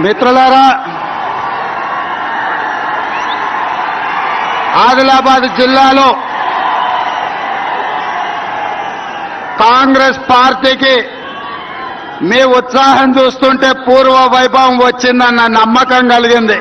మిత్రులారా ఆదిలాబాద్ జిల్లాలో కాంగ్రెస్ పార్టీకి మీ ఉత్సాహం చూస్తుంటే పూర్వ వైభవం వచ్చిందన్న నమ్మకం కలిగింది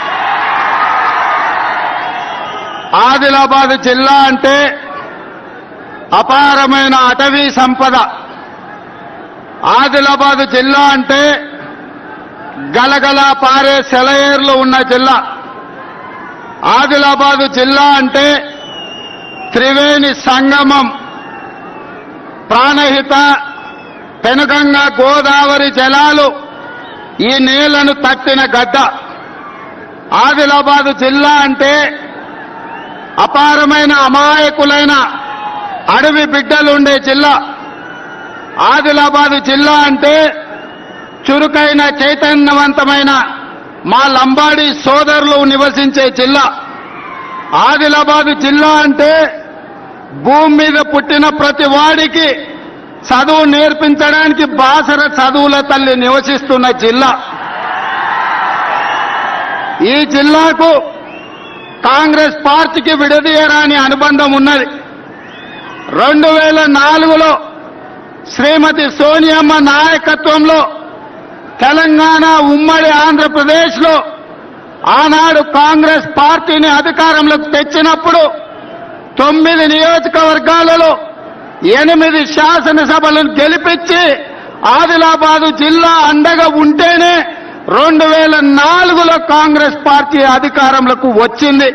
ఆదిలాబాద్ జిల్లా అంటే అపారమైన అటవీ సంపద ఆదిలాబాద్ జిల్లా అంటే గలగల పారే సెలయేర్లు ఉన్న జిల్లా ఆదిలాబాద్ జిల్లా అంటే త్రివేణి సంగమం ప్రాణహిత పెనుగంగ గోదావరి జలాలు ఈ నీళ్లను తట్టిన గడ్డ ఆదిలాబాద్ జిల్లా అంటే అపారమైన అమాయకులైన అడవి బిడ్డలుండే జిల్లా ఆదిలాబాద్ జిల్లా అంటే చురుకైన చైతన్యవంతమైన మా లంబాడి సోదరులు నివసించే జిల్లా ఆదిలాబాద్ జిల్లా అంటే భూమి మీద పుట్టిన ప్రతి వాడికి చదువు నేర్పించడానికి బాసర చదువుల తల్లి నివసిస్తున్న జిల్లా ఈ జిల్లాకు కాంగ్రెస్ పార్టీకి విడదీయరాని అనుబంధం ఉన్నది రెండు వేల నాలుగులో శ్రీమతి సోనియమ్మ నాయకత్వంలో తెలంగాణ ఉమ్మడి ఆంధ్రప్రదేశ్లో ఆనాడు కాంగ్రెస్ పార్టీని అధికారంలోకి తెచ్చినప్పుడు తొమ్మిది నియోజకవర్గాలలో ఎనిమిది శాసనసభలను గెలిపించి ఆదిలాబాదు జిల్లా అండగా ఉంటేనే రెండు వేల నాలుగులో కాంగ్రెస్ పార్టీ అధికారంలోకి వచ్చింది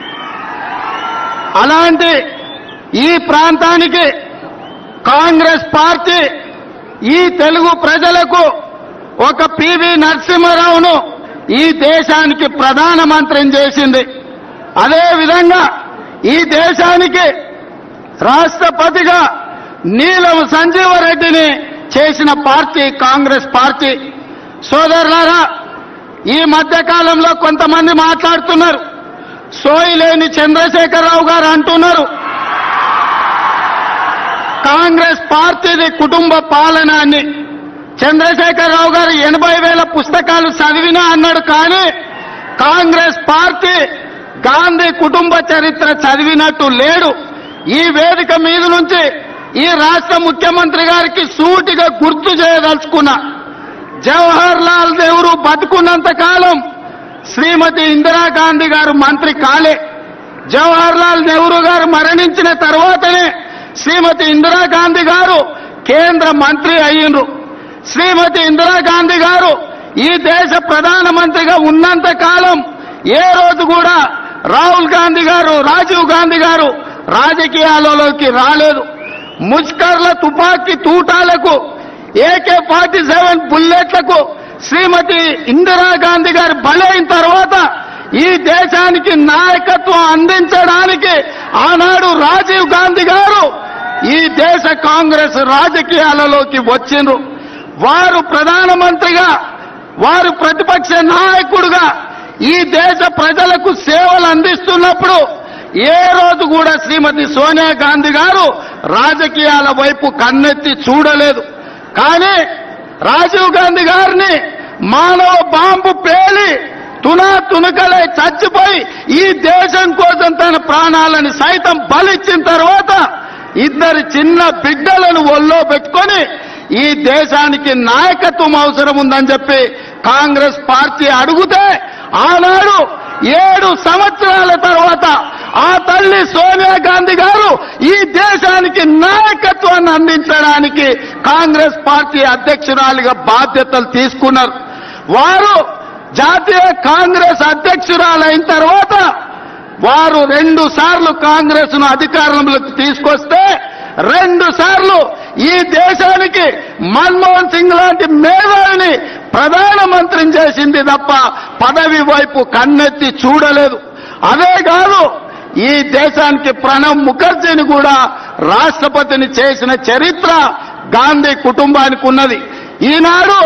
అలాంటి ఈ ప్రాంతానికి కాంగ్రెస్ పార్టీ ఈ తెలుగు ప్రజలకు ఒక పివి నరసింహారావును ఈ దేశానికి ప్రధానమంత్రిని చేసింది అదేవిధంగా ఈ దేశానికి రాష్ట్రపతిగా నీలం సంజీవరెడ్డిని చేసిన పార్టీ కాంగ్రెస్ పార్టీ సోదరులారా ఈ మధ్య కాలంలో కొంతమంది మాట్లాడుతున్నారు సోయిలేని చంద్రశేఖరరావు గారు అంటున్నారు కాంగ్రెస్ పార్టీది కుటుంబ పాలన అని చంద్రశేఖరరావు గారు ఎనభై వేల పుస్తకాలు చదివినా అన్నాడు కానీ కాంగ్రెస్ పార్టీ గాంధీ కుటుంబ చరిత్ర చదివినట్టు లేడు ఈ వేదిక మీద నుంచి ఈ రాష్ట్ర ముఖ్యమంత్రి గారికి సూటిగా గుర్తు చేయదలుచుకున్నా జవహర్ లాల్ నెహ్రూ బతుకున్నంత కాలం శ్రీమతి ఇందిరాగాంధీ గారు మంత్రి కాలే జవహర్ లాల్ నెహ్రూ గారు మరణించిన తర్వాతనే శ్రీమతి ఇందిరాగాంధీ గారు కేంద్ర మంత్రి అయ్యిండ్రు శ్రీమతి ఇందిరాగాంధీ గారు ఈ దేశ ప్రధానమంత్రిగా ఉన్నంత కాలం ఏ రోజు కూడా రాహుల్ గాంధీ గారు రాజీవ్ గాంధీ గారు రాజకీయాలలోకి రాలేదు ముష్కర్ల తుపాకీ తూటాలకు ఏకే ఫార్టీ సెవెన్ బుల్లెట్లకు శ్రీమతి ఇందిరాగాంధీ గారు బలైన తర్వాత ఈ దేశానికి నాయకత్వం అందించడానికి ఆనాడు రాజీవ్ గాంధీ గారు ఈ దేశ కాంగ్రెస్ రాజకీయాలలోకి వచ్చిండ్రు వారు ప్రధానమంత్రిగా వారు ప్రతిపక్ష నాయకుడుగా ఈ దేశ ప్రజలకు సేవలు అందిస్తున్నప్పుడు ఏ రోజు కూడా శ్రీమతి సోనియా గాంధీ గారు రాజకీయాల వైపు కన్నెత్తి చూడలేదు కానీ రాజీవ్ గాంధీ గారిని మానవ బాంబు పేలి తునా తునకలై చచ్చిపోయి ఈ దేశం కోసం తన ప్రాణాలను సైతం బలిచ్చిన తర్వాత ఇద్దరు చిన్న బిడ్డలను ఒళ్ళో పెట్టుకొని ఈ దేశానికి నాయకత్వం అవసరం ఉందని చెప్పి కాంగ్రెస్ పార్టీ అడిగితే ఆనాడు ఏడు సంవత్సరాల తర్వాత ఆ తల్లి సోనియా గాంధీ గారు ఈ దేశానికి నాయకత్వాన్ని అందించడానికి కాంగ్రెస్ పార్టీ అధ్యక్షురాలిగా బాధ్యతలు తీసుకున్నారు వారు జాతీయ కాంగ్రెస్ అధ్యక్షురాలైన తర్వాత వారు రెండు సార్లు కాంగ్రెస్ ను అధికారంలోకి తీసుకొస్తే రెండు సార్లు ఈ దేశానికి మన్మోహన్ సింగ్ లాంటి మేధావిని ప్రధానమంత్రిని చేసింది తప్ప పదవి వైపు కన్నెత్తి చూడలేదు అదే కాదు ఈ దేశానికి ప్రణబ్ ముఖర్జీని కూడా రాష్ట్రపతిని చేసిన చరిత్ర గాంధీ కుటుంబానికి ఉన్నది ఈనాడు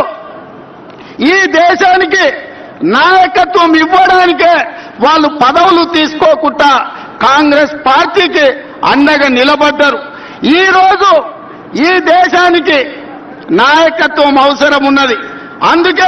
ఈ దేశానికి నాయకత్వం ఇవ్వడానికే వాళ్ళు పదవులు తీసుకోకుండా కాంగ్రెస్ పార్టీకి అండగా నిలబడ్డారు ఈ రోజు ఈ దేశానికి నాయకత్వం అవసరం ఉన్నది అందుకే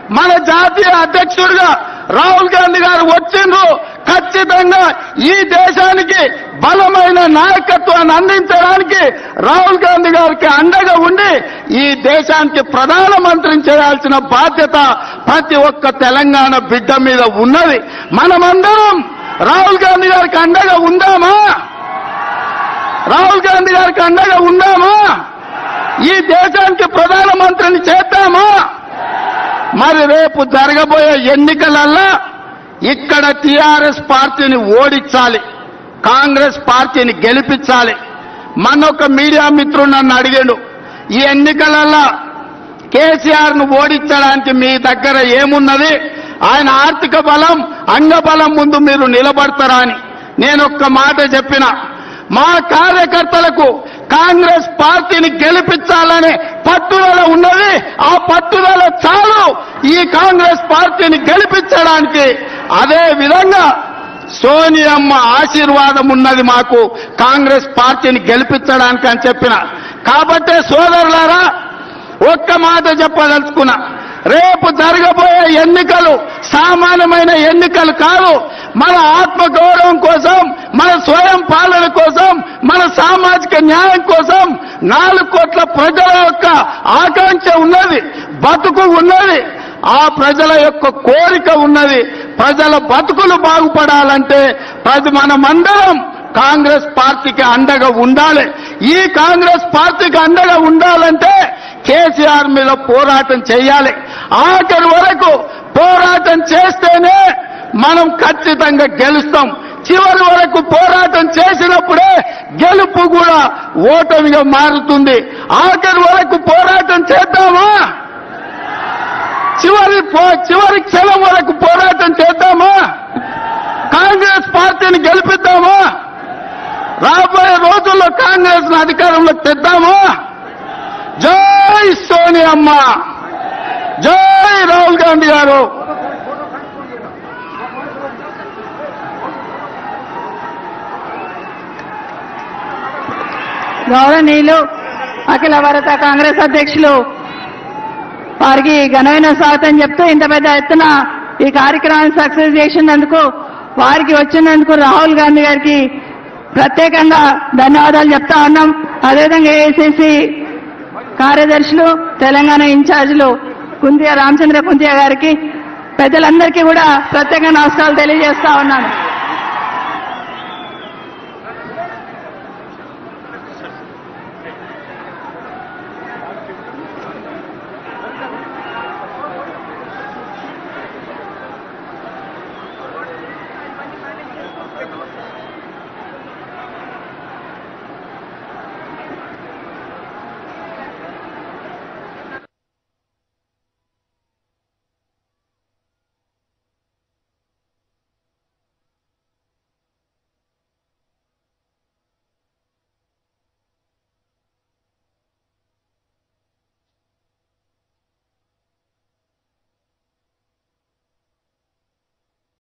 మన జాతీయ అధ్యక్షుడిగా రాహుల్ గాంధీ గారు వచ్చిండ్రు ఖచ్చితంగా ఈ దేశానికి బలమైన నాయకత్వాన్ని అందించడానికి రాహుల్ గాంధీ గారికి అండగా ఉండి ఈ దేశానికి ప్రధానమంత్రిని చేయాల్సిన బాధ్యత ప్రతి ఒక్క తెలంగాణ బిడ్డ మీద ఉన్నది మనమందరం రాహుల్ గాంధీ గారికి అండగా ఉందామా రాహుల్ గాంధీ గారికి అండగా ఉందామా ఈ దేశానికి ప్రధానమంత్రిని చేద్దామా మరి రేపు జరగబోయే ఎన్నికలల్లా ఇక్కడ టీఆర్ఎస్ పార్టీని ఓడించాలి కాంగ్రెస్ పార్టీని గెలిపించాలి మన ఒక మీడియా మిత్రుడు నన్ను అడిగాడు ఈ ఎన్నికలల్లా కేసీఆర్ ను ఓడించడానికి మీ దగ్గర ఏమున్నది ఆయన ఆర్థిక బలం అంగబలం ముందు మీరు నిలబడతారా అని నేను ఒక్క మాట చెప్పిన మా కార్యకర్తలకు కాంగ్రెస్ పార్టీని గెలిపించాలనే పట్టుదల ఉన్నది ఆ పట్టుదల చాలు ఈ కాంగ్రెస్ పార్టీని గెలిపించడానికి అదే విధంగా సోనియమ్మ ఆశీర్వాదం ఉన్నది మాకు కాంగ్రెస్ పార్టీని గెలిపించడానికి అని చెప్పిన కాబట్టే సోదరులారా ఒక్క మాట చెప్పదలుచుకున్నా రేపు జరగబోయే ఎన్నికలు సామాన్యమైన ఎన్నికలు కాదు మన ఆత్మ గౌరవం కోసం మన స్వయం పాలన కోసం మన సామాజిక న్యాయం కోసం నాలుగు కోట్ల ప్రజల యొక్క ఆకాంక్ష ఉన్నది బతుకు ఉన్నది ఆ ప్రజల యొక్క కోరిక ఉన్నది ప్రజల బతుకులు బాగుపడాలంటే ప్రతి మనమందరం కాంగ్రెస్ పార్టీకి అండగా ఉండాలి ఈ కాంగ్రెస్ పార్టీకి అండగా ఉండాలంటే కేసీఆర్ మీద పోరాటం చేయాలి ఆఖరి వరకు పోరాటం చేస్తేనే మనం ఖచ్చితంగా గెలుస్తాం చివరి వరకు పోరాటం చేసినప్పుడే గెలుపు కూడా ఓటమిగా మారుతుంది ఆఖరి వరకు పోరాటం చేద్దామా చివరి పో- చివరి క్షణం వరకు పోరాటం చేద్దామా కాంగ్రెస్ పార్టీని గెలిపిద్దామా రాబోయే రోజుల్లో కాంగ్రెస్ ను అధికారంలో తెద్దామా జై సోనియమ్మ జై రాహుల్ గాంధీ గారు గౌరవనీయులు అఖిల భారత కాంగ్రెస్ అధ్యక్షులు వారికి ఘనమైన స్వాగతం చెప్తూ ఇంత పెద్ద ఎత్తున ఈ కార్యక్రమాన్ని సక్సెస్ చేసినందుకు వారికి వచ్చినందుకు రాహుల్ గాంధీ గారికి ప్రత్యేకంగా ధన్యవాదాలు చెప్తా ఉన్నాం అదేవిధంగా ఏఐసిసి కార్యదర్శులు తెలంగాణ ఇన్ఛార్జీలు కుంతియా రామచంద్ర కుంతియా గారికి పెద్దలందరికీ కూడా ప్రత్యేక నమస్కారాలు తెలియజేస్తా ఉన్నాను